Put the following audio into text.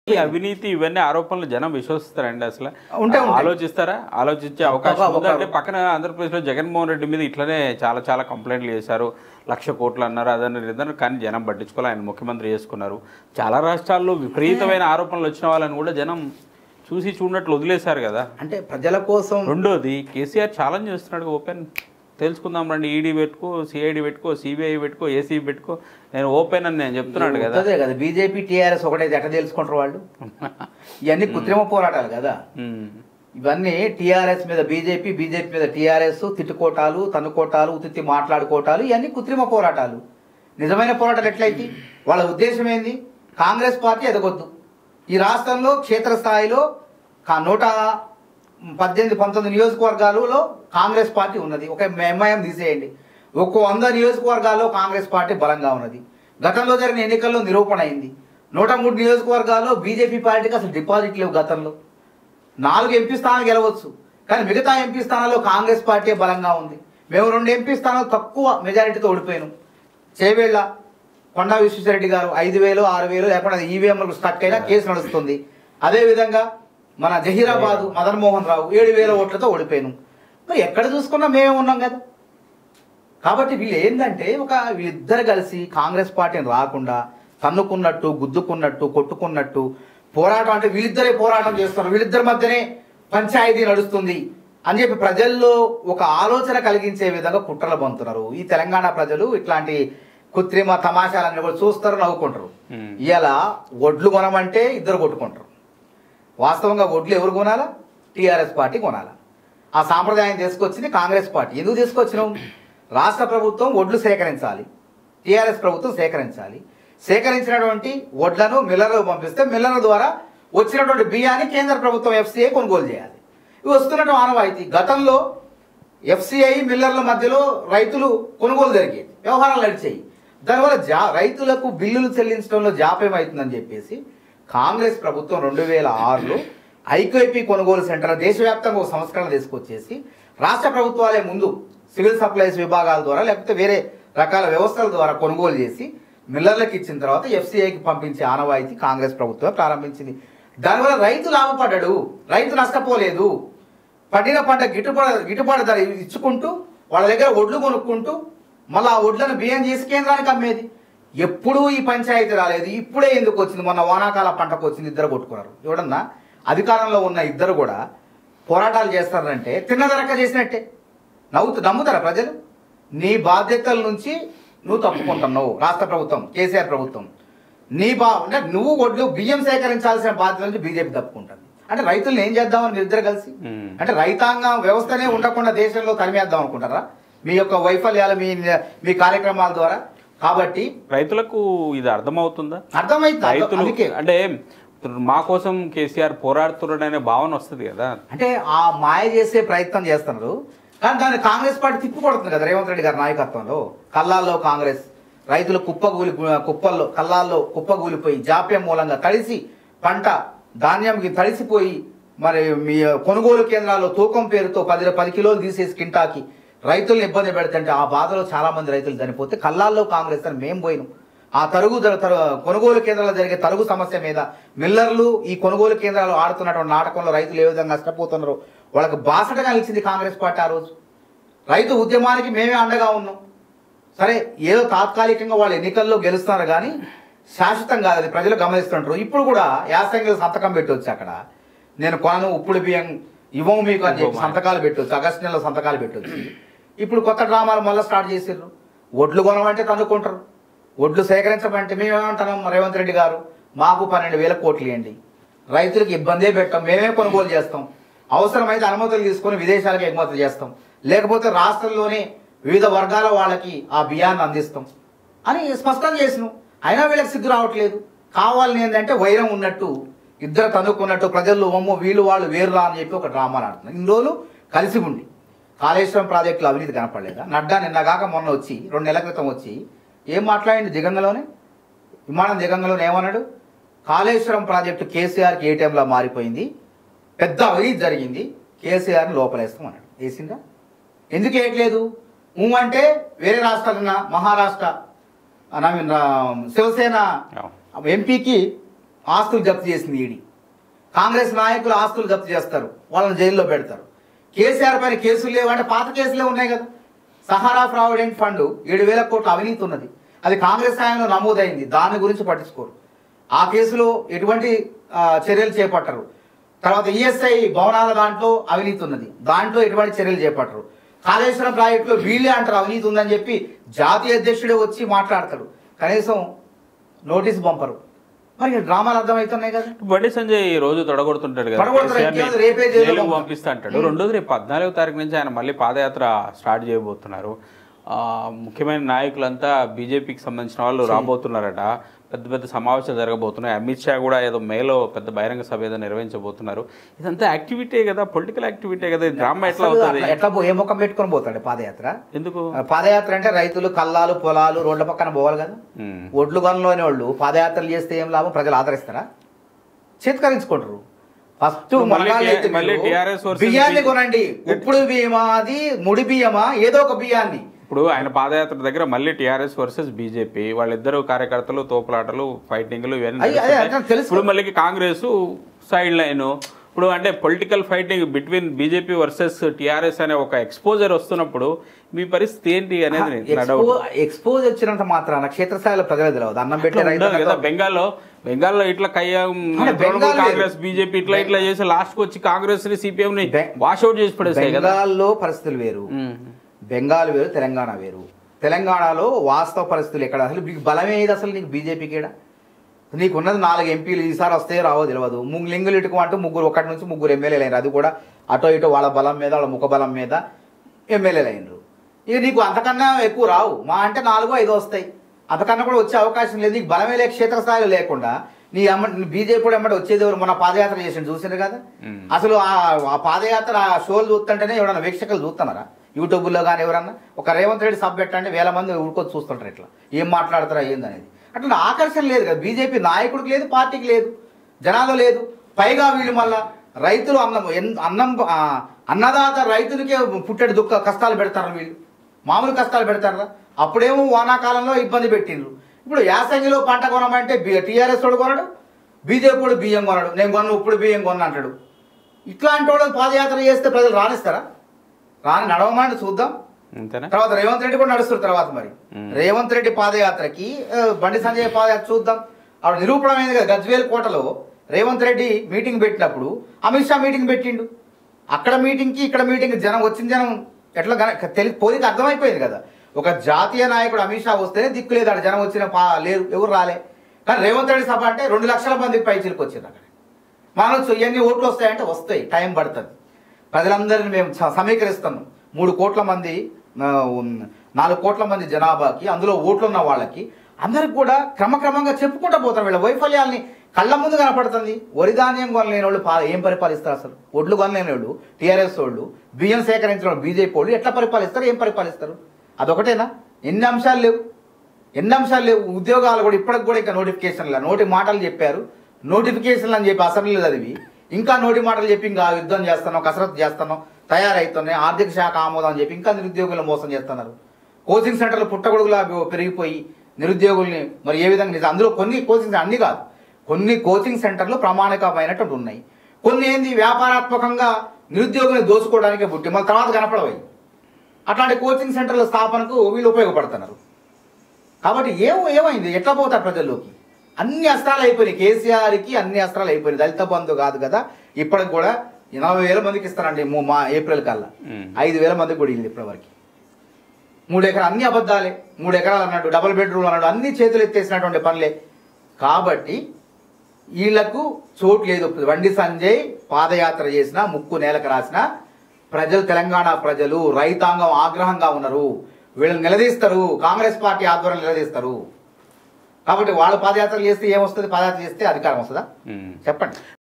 ఈ అవినీతి ఇవన్నీ ఆరోపణలు జనం విశ్వసిస్తారండి అసలు ఉంటాయి, ఉంటాయి. ఆలోచిస్తారా ఆలోచించే అవకాశం ఒక- ఉందా? అంటే పక్కన ఆంధ్రప్రదేశ్లో జగన్మోహన్ రెడ్డి మీద ఇట్లనే చాలా చాలా కంప్లైంట్లు చేశారు లక్ష కోట్లు అన్నారు అదన్నారు ఇదన్నారు కానీ జనం పట్టించుకోవాలి ఆయన ముఖ్యమంత్రి చేసుకున్నారు చాలా రాష్ట్రాల్లో విపరీతమైన ఆరోపణలు వచ్చిన వాళ్ళని కూడా జనం చూసి చూడనట్లు వదిలేశారు కదా అంటే ప్రజల కోసం రెండోది కేసీఆర్ ఛాలెంజ్ చేస్తున్నాడు ఓపెన్ తెలుసుకుందాం రండి ఈడీ పెట్టుకో సిఐడి పెట్టుకో సిబిఐ పెట్టుకో ఏసీ పెట్టుకో నేను ఓపెన్ అని నేను చెప్తున్నాడు కదా ఉంటదే కదా బీజేపీ టీఆర్ఎస్ ఒకటైతే ఎట్లా తెలుసుకుంటారు వాళ్ళు ఇవన్నీ కృత్రిమ పోరాటాలు కదా ఉమ్. ఇవన్నీ టీఆర్ఎస్ మీద బీజేపీ బీజేపీ మీద టీఆర్ఎస్ తిట్టుకోటాలు తన్నుకోటాలు ఉత్తి మాట్లాడుకోటాలు ఇవన్నీ కృత్రిమ పోరాటాలు నిజమైన పోరాటాలు ఎట్లయితే వాళ్ళ ఉద్దేశం ఏంది కాంగ్రెస్ పార్టీ ఎదగొద్దు ఈ రాష్ట్రంలో క్షేత్రస్థాయిలో కా- నూట పద్దెనిమిది పంతొమ్మిది నియోజకవర్గాలలో కాంగ్రెస్ పార్టీ ఉన్నది ఒక ఎంఐఎం తీసేయండి ఒక్కో వంద నియోజకవర్గాల్లో కాంగ్రెస్ పార్టీ బలంగా ఉన్నది గతంలో జరిగిన ఎన్నికల్లో నిరూపణ అయింది నూట మూడు నియోజకవర్గాల్లో బీజేపీ పార్టీకి అసలు డిపాజిట్ లేవు గతంలో నాలుగు ఎంపీ స్థానాలు గెలవచ్చు కానీ మిగతా ఎంపీ స్థానాల్లో కాంగ్రెస్ పార్టీ బలంగా ఉంది మేము రెండు ఎంపీ స్థానాలు తక్కువ మెజారిటీతో ఓడిపోయాను చేవేళ్ళ కొండా విశ్వేశ్వరరెడ్డి గారు ఐదు వేలు ఆరు వేలు లేకుండా ఈవీఎంలకు స్టక్ అయినా కేసు నడుస్తుంది అదేవిధంగా మన జహీరాబాద్ మదన్ మోహన్ రావు ఏడు వేల ఓట్లతో ఓడిపోయాను మరి ఎక్కడ చూసుకున్నా మేమే ఉన్నాం కదా కాబట్టి వీళ్ళు ఏంటంటే ఒక వీళ్ళిద్దరు కలిసి కాంగ్రెస్ పార్టీని రాకుండా తన్నుకున్నట్టు గుద్దుకున్నట్టు కొట్టుకున్నట్టు పోరాటం అంటే వీళ్ళిద్దరే పోరాటం చేస్తున్నారు వీళ్ళిద్దరి మధ్యనే పంచాయతీ నడుస్తుంది అని చెప్పి ప్రజల్లో ఒక ఆలోచన కలిగించే విధంగా కుట్రలు పొందుతున్నారు ఈ తెలంగాణ ప్రజలు ఇట్లాంటి కృత్రిమ తమాషాలన్నీ కూడా చూస్తారు నవ్వుకుంటారు Hmm. ఇలా ఒడ్లు కొనమంటే ఇద్దరు కొట్టుకుంటారు వాస్తవంగా ఒడ్లు ఎవరు కొనాలా టీఆర్ఎస్ పార్టీ కొనాలా ఆ సాంప్రదాయం తీసుకొచ్చింది కాంగ్రెస్ పార్టీ ఎందుకు తీసుకొచ్చినాం రాష్ట్ర ప్రభుత్వం ఒడ్లు సేకరించాలి టీఆర్ఎస్ ప్రభుత్వం సేకరించాలి సేకరించినటువంటి వడ్లను మిల్లర్లకు పంపిస్తే మిల్లర్ల ద్వారా వచ్చినటువంటి బియ్యాన్ని కేంద్ర ప్రభుత్వం ఎఫ్సీఐ కొనుగోలు చేయాలి ఇవి వస్తున్నటువంటి ఆనవాయితీ గతంలో ఎఫ్సిఐ మిల్లర్ల మధ్యలో రైతులు కొనుగోలు జరిగేది వ్యవహారాలు నడిచాయి దానివల్ల జా రైతులకు బిల్లులు చెల్లించడంలో జాప్యం అవుతుందని చెప్పేసి కాంగ్రెస్ ప్రభుత్వం రెండు వేల ఆరులో ఐకేపీ కొనుగోలు సెంటర్ దేశవ్యాప్తంగా ఒక సంస్కరణ తీసుకొచ్చేసి రాష్ట్ర ప్రభుత్వాలే ముందు సివిల్ సప్లైస్ విభాగాల ద్వారా లేకపోతే వేరే రకాల వ్యవస్థల ద్వారా కొనుగోలు చేసి మిల్లర్లకు ఇచ్చిన తర్వాత ఎఫ్సిఐకి పంపించే ఆనవాయితీ కాంగ్రెస్ ప్రభుత్వం ప్రారంభించింది దానివల్ల రైతు లాభపడ్డాడు రైతు నష్టపోలేదు పండిన పంట గిట్టుబాటు గిట్టుబాటు ధర ఇచ్చుకుంటూ వాళ్ళ దగ్గర ఒడ్లు కొనుక్కుంటూ మళ్ళీ ఆ ఒడ్లను బియ్యం చేసి కేంద్రానికి అమ్మేది ఎప్పుడూ ఈ పంచాయతీ రాలేదు ఇప్పుడే ఎందుకు వచ్చింది మొన్న వానాకాల పంటకు వచ్చింది ఇద్దరు కొట్టుకున్నారు ఎవడన్నా అధికారంలో ఉన్న ఇద్దరు కూడా పోరాటాలు చేస్తారంటే తిన్నదరక్క చేసినట్టే నవ్వుతూ నమ్ముతారా ప్రజలు నీ బాధ్యతల నుంచి నువ్వు తప్పుకుంటున్నావు రాష్ట్ర ప్రభుత్వం కేసీఆర్ ప్రభుత్వం నీ బా అంటే నువ్వు ఒడ్లు బియ్యం సేకరించాల్సిన బాధ్యత నుంచి బీజేపీ తప్పుకుంటుంది అంటే రైతులను ఏం చేద్దామని మీరు ఇద్దరు కలిసి Hmm. అంటే రైతాంగం వ్యవస్థనే ఉండకుండా దేశంలో తరిమేద్దాం అనుకుంటారా మీ యొక్క వైఫల్యాలు మీ మీ కార్యక్రమాల ద్వారా కాబట్టి రైతులకు ఇది అర్థమవుతుందా అర్థమైంది రైతులు అందుకే అంటే మా కోసం కేసీఆర్ పోరాడుతున్నాడనే భావన వస్తుంది కదా అంటే ఆ మాయ చేసే ప్రయత్నం చేస్తున్నారు కానీ దాన్ని కాంగ్రెస్ పార్టీ తిప్పికొడుతుంది కదా రేవంత్ రెడ్డి గారి నాయకత్వంలో కల్లాల్లో కాంగ్రెస్ రైతులు కుప్పగూలి కుప్పల్లో కల్లాల్లో కుప్పగూలిపోయి జాప్యం మూలంగా తడిసి పంట ధాన్యంకి తడిసిపోయి మరి మీ కొనుగోలు కేంద్రాల్లో తూకం పేరుతో పది పది కిలోలు తీసేసి కింటాకి రైతులను ఇబ్బంది పెడుతుంటే ఆ బాధలో చాలా మంది రైతులు చనిపోతే కల్లాల్లో కాంగ్రెస్ అని మేము పోయినాం ఆ తరుగు జర- తరు- కొనుగోలు కేంద్రాల్లో జరిగే తరుగు సమస్య మీద మిల్లర్లు ఈ కొనుగోలు కేంద్రాలు ఆడుతున్నటువంటి నాటకంలో రైతులు ఏ విధంగా నష్టపోతున్నారో వాళ్ళకి బాసటగా నిలిచింది కాంగ్రెస్ పార్టీ ఆ రోజు రైతు ఉద్యమానికి మేమే అండగా ఉన్నాం సరే ఏదో తాత్కాలికంగా వాళ్ళు ఎన్నికల్లో గెలుస్తున్నారు కానీ శాశ్వతం కాదు అది ప్రజలు గమనిస్తుంటారు ఇప్పుడు కూడా యాసంగిలో సంతకం పెట్టవచ్చు అక్కడ నేను కొనను ఉప్పుడు బియ్యం ఇవ్వము మీకు అని చెప్పి ఇవ్వము. సంతకాలు పెట్టవచ్చు ఆగస్టు నెలలో సంతకాలు పెట్టవచ్చు ఇప్పుడు కొత్త డ్రామాలు మళ్ళీ స్టార్ట్ చేసిర్రు ఒడ్లు కొనమంటే తన్నుకుంటారు ఒడ్లు సేకరించమంటే మేమేమంటున్నాం రేవంత్ రెడ్డి గారు మాకు పన్నెండు వేల కోట్లు ఇవ్వండి రైతులకు ఇబ్బందే పెట్టాం మేమే కొనుగోలు చేస్తాం అవసరమైతే అనుమతులు తీసుకొని విదేశాలకు ఎగుమతి చేస్తాం లేకపోతే రాష్ట్రంలోనే వివిధ వర్గాల వాళ్ళకి ఆ బియ్యాన్ని అందిస్తాం అని స్పష్టం చేసినాం అయినా వీళ్ళకి సిగ్గు రావట్లేదు కావాలని ఏంటంటే వైరం ఉన్నట్టు ఇద్దరు తనుకున్నట్టు ప్రజల్లో ఒమ్మో వీళ్ళు వాళ్ళు వేరురా అని చెప్పి ఒక డ్రామాలు ఆడుతున్నారు ఇన్ని రోజులు కలిసి ఉండి కాళేశ్వరం ప్రాజెక్టులో అవినీతి కనపడలేదా నడ్డా నిన్నగాక మొన్న వచ్చి రెండు నెలల క్రితం వచ్చి ఏం మాట్లాడింది దిగంగలోనే విమానం దిగంగలోనే ఏమన్నాడు కాళేశ్వరం ప్రాజెక్టు కేసీఆర్కి ఏటీఎంలా మారిపోయింది పెద్ద అవినీతి జరిగింది కేసీఆర్ని లోపలేస్తాం అన్నాడు వేసిందా ఎందుకు వేయట్లేదు ఊ అంటే వేరే రాష్ట్రాలున్న మహారాష్ట్ర ఆ, నవీన్ రా- శివసేన ఎంపీకి ఆస్తులు జప్తు చేసింది ఈడీ కాంగ్రెస్ నాయకులు ఆస్తులు జప్తు చేస్తారు వాళ్ళని జైల్లో పెడతారు కేసీఆర్ పైన కేసులు లేవంటే పాత కేసులే ఉన్నాయి కదా సహారా ప్రావిడెంట్ ఫండ్ ఏడు వేల కోట్ల అవినీతి ఉన్నది అది కాంగ్రెస్ హయాంలో నమోదైంది దాని గురించి పట్టించుకోరు ఆ కేసులో ఎటువంటి ఆ, చర్యలు చేపట్టరు తర్వాత ఈఎస్ఐ భవనాల దాంట్లో అవినీతి ఉన్నది దాంట్లో ఎటువంటి చర్యలు చేపట్టరు కాళేశ్వరం ప్రాజెక్టులో వీళ్ళే అంటారు అవినీతి ఉందని చెప్పి జాతీయ అధ్యక్షుడే వచ్చి మాట్లాడతాడు కనీసం నోటీస్ పంపరు మరి డ్రామాలు అర్థమవుతున్నాయి కదా బండి సంజయ్ ఈ రోజు తొడగొడుతుంటాడు కదా తొడగొడతాడు, కేసీఆర్ ని ఇంకేదో రేపే జైలులో జైలుకు పంపుతాడు. పంపిస్తా అంటాడు రెండోది రేపు పద్నాలుగో తారీఖు నుంచి ఆయన మళ్ళీ పాదయాత్ర స్టార్ట్ చేయబోతున్నారు ఆ, ముఖ్యమైన నాయకులంతా బీజేపీకి సంబంధించిన వాళ్ళు రాబోతున్నారట పెద్ద పెద్ద సమావేశాలు జరగబోతున్నాయి అమిత్ షా కూడా ఏదో మేలో పెద్ద బహిరంగ సభ ఏదో నిర్వహించబోతున్నారు ఇదంతా యాక్టివిటీ కదా పొలిటికల్ యాక్టివిటీ కదా డ్రామా ఎట్లా అసలు అవుతుంది అట్లా- ఎట్లా పో- ఏ ముఖం పెట్టుకొని పోతాడు పాదయాత్ర ఎందుకు ఆ, పాదయాత్ర అంటే రైతులు కల్లాలు పొలాలు రోడ్ల పక్కన పోవాలి కదా ఉమ్. ఒడ్లు కొనలోని వాళ్ళు పాదయాత్రలు చేస్తే ఏం లాభం ప్రజలు ఆదరిస్తారా చేతికరించుకుంటారు ఫస్ట్ మళ్ళీ టి- మళ్ళీ TRS versus బియ్యాన్ని బి- కొనండి ఇప్పుడు బియ్యమా అది ముడి బియ్యమా ఏదో ఒక బియ్యాన్ని ఇప్పుడు ఆయన పాదయాత్ర దగ్గర మళ్ళీ టీఆర్ఎస్ వర్సెస్ బీజేపీ వాళ్ళిద్దరు కార్యకర్తలు తోపులాటలు ఫైటింగ్లు ఇవన్నీ అయ్యి, అదే, నడుస్తున్నాయి. అదే, తెలుసు. ఇప్పుడు మళ్ళీ కాంగ్రెస్ సైడ్ లైన్ ఇప్పుడు అంటే political fighting between BJP versus TRS అనే ఒక ఎక్స్పోజర్ వస్తున్నప్పుడు మీ పరిస్థితి ఏంటి అనేది నా ఎక్స్పో డౌట్ ఎక్స్పోజ్ వచ్చినంత మాత్రాన క్షేత్రస్థాయిలో ప్రజలు తెలియదు అన్నం పెట్టే ఇట్లా ఉండదు కదా రైతు బెంగాల్లో బెంగాల్లో ఇట్లా కయ్యం అంటే బెంగాల్ కాంగ్రెస్ లేదు. బీజేపీ ఇట్లా ఇట్లా చేసి లాస్ట్ కి వచ్చి కాంగ్రెస్ ని సిపిఎం ని బె- వాషౌట్ చేసి పడేస్తాయి కదా బెంగాల్లో పరిస్థితులు వేరు ఉమ్. బెంగాల్ వేరు తెలంగాణ వేరు తెలంగాణలో వాస్తవ పరిస్థితులు ఎక్కడ అసలు నీకు బలం ఏది అసలు నీకు బీజేపీకి ఈడ నీకున్నది నాలుగు ఎంపీలు ఈసారి వస్తే రావో తెలియదు ముగ్గురు లింగులు ఇటుకు అంటూ ముగ్గురు ఒకటి నుంచి ముగ్గురు ఎమ్మెల్యేలు అయినారు అది కూడా అటో ఇటో వాళ్ళ బలం మీద వాళ్ళ ముఖ బలం మీద ఎమ్మెల్యేలు అయినరు ఇక నీకు అంతకన్నా ఎక్కువ రావు మా అంటే నాలుగు ఐదు వస్తాయి అంతకన్నా కూడా వచ్చే అవకాశం లేదు నీకు బలమే లేక క్షేత్రస్థాయిలో లేకుండా నీ అమ్మ బీజేపీ కూడా ఎమ్మటి వచ్చేది ఎవరు మన పాదయాత్ర చేసిండు చూసిండ్రు కదా మ్మ్. అసలు ఆ- ఆ పాదయాత్ర ఆ షోలు చూస్తుంటేనే ఎవరైనా వీక్షకులు చూస్తున్నారా యూట్యూబ్లో కానీ ఎవరన్నా ఒక రేవంత్ రెడ్డి సబ్ పెట్టండి వేల మంది ఊరుకొచ్చి చూస్తుంటారు ఇట్లా ఏం మాట్లాడతారా ఏందనేది అట్లా ఆకర్షణ లేదు కదా బీజేపీ నాయకుడికి లేదు పార్టీకి లేదు జనాలు లేదు పైగా వీళ్ళు మళ్ళా రైతులు అన్నం ఎన్- అన్నం ఆ, అన్నదాత రైతులకే పుట్టెడు దుఃఖ కష్టాలు పెడతారు వీళ్ళు మామూలు కష్టాలు పెడతారా అప్పుడేమో వానాకాలంలో ఇబ్బంది పెట్టిండ్రు ఇప్పుడు యాసంగిలో పంట కొనమంటే టీఆర్ఎస్ వాడు కొనడు బీజేపీ వాడు బియ్యం కొనడు నేను కొన్న ఇప్పుడు బియ్యం కొన్న అంటాడు ఇట్లాంటి వాళ్ళు పాదయాత్ర చేస్తే ప్రజలు రానిస్తారా రాని నడవమని చూద్దాం అంతేనా తర్వాత రేవంత్ రెడ్డి కూడా నడుస్తారు తర్వాత మరి మ్మ్. రేవంత్ రెడ్డి పాదయాత్రకి ఆ, బండి సంజయ్ పాదయాత్ర చూద్దాం ఆవిడ నిరూపణమైంది కదా గజ్వేల్ కోటలో రేవంత్ రెడ్డి మీటింగ్ పెట్టినప్పుడు అమిత్ షా మీటింగ్ పెట్టిండు అక్కడ మీటింగ్కి ఇక్కడ మీటింగ్ జనం వచ్చిన జనం ఎట్లా గన- తెలి పోలికి అర్థమైపోయింది కదా ఒక జాతీయ నాయకుడు అమిత్ షా వస్తేనే దిక్కు లేదు ఆడ జనం వచ్చిన పా లేరు ఎవరు రాలే కానీ రేవంత్ రెడ్డి సభ అంటే రెండు లక్షల మంది పైచీలకు వచ్చింది అక్కడ మనసు ఎన్ని ఓట్లు వస్తాయంటే వస్తాయి టైం పడుతుంది ప్రజలందరినీ మేము స- సమీకరిస్తున్నాం మూడు కోట్ల మంది ఆ, ఉన్- నాలుగు కోట్ల మంది జనాభాకి అందులో ఓట్లు ఉన్న వాళ్ళకి అందరికి కూడా క్రమక్రమంగా చెప్పుకుంటూ పోతారు వీళ్ళ వైఫల్యాల్ని కళ్ళ ముందు కనపడుతుంది వరి ధాన్యం కొనలేని వాళ్ళు పా- ఏం పరిపాలిస్తారు అసలు ఒడ్లు కొనలేని వాళ్ళు టీఆర్ఎస్ వాళ్ళు బియ్యం సేకరించిన వాళ్ళు బీజేపీ వాళ్ళు ఎట్లా పరిపాలిస్తారు ఏం పరిపాలిస్తారు అదొకటేనా ఎన్ని అంశాలు లేవు ఎన్ని అంశాలు లేవు ఉద్యోగాలు కూడా ఇప్పటికి కూడా ఇంకా నోటిఫికేషన్ల నోటి మాటలు చెప్పారు నోటిఫికేషన్లు అని చెప్పి అసెంబ్లీలో చదివి ఇంకా నోటి మాటలు చెప్పి ఇంకా యుద్ధం చేస్తున్నాం కసరత్తు చేస్తున్నాం తయారవుతున్నాయి ఆర్థిక శాఖ ఆమోదం అని చెప్పి ఇంకా నిరుద్యోగులను మోసం చేస్తున్నారు కోచింగ్ సెంటర్లు పుట్టగొడుగులా పెరిగిపోయి నిరుద్యోగుల్ని మరి ఏ విధంగా నిజ- అందులో కొన్ని కోచింగ్ అన్ని కాదు కొన్ని కోచింగ్ సెంటర్లు ప్రామాణికమైనటువంటి ఉన్నాయి కొన్ని ఏంది వ్యాపారాత్మకంగా నిరుద్యోగుల్ని దోచుకోవడానికే పుట్టి మళ్ళీ తర్వాత కనపడవై అట్లాంటి కోచింగ్ సెంటర్ల స్థాపనకు వీళ్ళు ఉపయోగపడుతున్నారు కాబట్టి ఏమో ఏమైంది ఎట్లా పోతారు ప్రజల్లోకి అన్ని అస్త్రాలు అయిపోయినాయి కేసీఆర్కి అన్ని అస్త్రాలు అయిపోయినాయి దళిత బంధు కాదు కదా ఇప్పటికి కూడా నలభై వేల మందికి ఇస్తారండి మూ- మా ఏప్రిల్ కల్లా మ్మ్. ఐదు వేల మందికి కూడా ఇల్లు ఇప్పటివరకు మూడు ఎకరాలు అన్ని అబద్ధాలే మూడు ఎకరాలు అన్నట్టు డబుల్ బెడ్రూమ్ అన్నట్టు అన్ని చేతులు ఎత్తేసినటువంటి పనులే కాబట్టి వీళ్లకు చోటు లేదు బండి సంజయ్ పాదయాత్ర చేసిన ముక్కు నేలకు రాసిన ప్రజలు తెలంగాణ ప్రజలు రైతాంగం ఆగ్రహంగా ఉన్నారు వీళ్ళని నిలదీస్తారు కాంగ్రెస్ పార్టీ ఆధ్వర్యంలో నిలదీస్తారు కాబట్టి వాళ్ళు పాదయాత్రలు చేస్తే ఏమొస్తుంది పాదయాత్ర చేస్తే అధికారం వస్తుందా ఉమ్. చెప్పండి